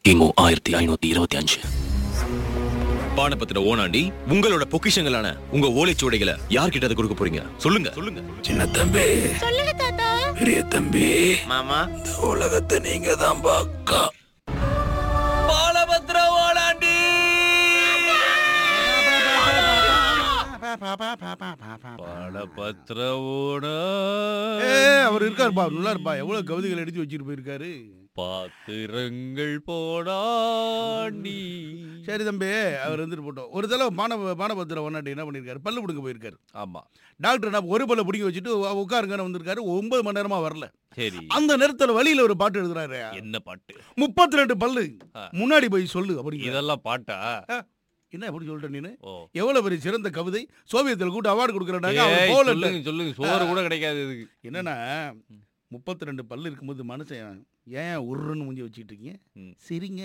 கிமு ஆயிரத்தி ஐநூத்தி இருபத்தி அஞ்சு பானபத்திர ஓனாண்டி உங்களோட பொக்கிஷங்களான உங்க ஓலைச்சுவடைகளை யார்கிட்ட அதை கொடுக்க போறீங்க சொல்லுங்க சொல்லுங்க சின்ன தம்பி சொல்லுங்க தாத்தா பெரிய தம்பி மாமா இந்த உலகத்தை நீங்க தான் பாக்கா பாலபத்திர ஓனாண்டி பாலபத்திர ஓனா ஏ அவர் இருக்காருப்பா நல்லா இருப்பா எவ்வளவு கவிதைகள் எழுதி வச்சுட்டு போயிருக்காரு பாத்திரங்கள் போடாண்டி சரி தம்பி அவர் வந்துட்டு போட்டோம் ஒரு தடவை மாணவ மானபத்திர ஒன்னாட்டி என்ன பண்ணியிருக்காரு பல்லு பிடுங்க போயிருக்காரு ஆமா டாக்டர் என்ன ஒரு பல்ல பிடிங்க வச்சுட்டு உ- உட்காருங்கன்னு வந்திருக்காரு ஒன்பது மணி நேரமா வரல சரி அந்த நேரத்துல வழியில ஒரு பாட்டு எழுதுறாரு என்ன பாட்டு முப்பத்தி ரெண்டு பல்லு ஆ. முன்னாடி போய் சொல்லு அப்படி இதெல்லாம் பாட்டா என்ன எப்படி சொல்லிட்ட நீனு ஓ எவ்வளவு பெரிய சிறந்த கவிதை சோவியத்தில் கூட்டு அவார்டு கொடுக்குறாங்க அவர் ஏய், போல சொல்லுங்க சொல்லுங்க சோறு கூட கிடைக்காது இதுக்கு என்னன்னா முப்பத்தி ரெண்டு பல்லு இருக்கும்போது மனுஷன் ஏன் உருன்னு மூஞ்சி வச்சுக்கிட்டு இருக்கீங்க ம். சிரிங்க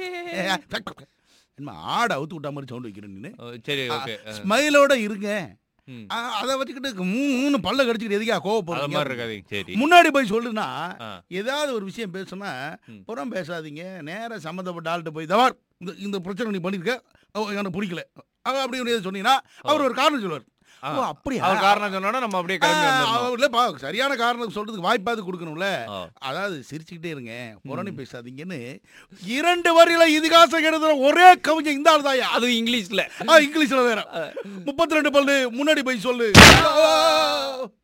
என்ன ஆடை அவுத்து விட்டா மாதிரி சவுண்ட் வைக்கிறேன் நீனு ஓ, சரி ஓகே ஸ்மைலோட இருங்க ம். ஆ, அதை வச்சுக்கிட்டு மூ- மூணு பல்ல கடிச்சிட்டு எதுக்கா அது மாதிரி கோவப்படுறீங்க இருக்காதீங்க சரி முன்னாடி போய் சொல்லுனா ஆ. ஏதாவது ஒரு விஷயம் பேசுனா ம். புறம் பேசாதீங்க நேரா சம்மந்தப்பட்ட ஆள்கிட்ட போய் தவார் இந்த இந்த பிரச்சனை நீ பண்ணிருக்க ஓ, எனக்கு பிடிக்கல அவ அப்படி ஒண்ணு சொன்னீங்கன்னா அவர் ஒரு காரணம் சொல்லுவார் ஆ. ஓ அப்படியா அவர் காரணம் சொன்னா நம்ம அப்படியே கிளம்பி ஆ, வந்துடணும் அவர் இல்லப்பா, சரியான காரணம் சொல்றதுக்கு வாய்ப்பாவது கொடுக்கணும்ல ஆ. அதாவது சிரிச்சுக்கிட்டே இருங்க புறணி பேசாதீங்கன்னு இரண்டு வரியில இதிகாசம் எழுதுற ஒரே கவிஞன் இந்த ஆள் தாயா அது இங்கிலீஷ்ல இங்கிலீஷ்ல வேற முப்பத்தி ரெண்டு பல்லு முன்னாடி போய் சொல்லு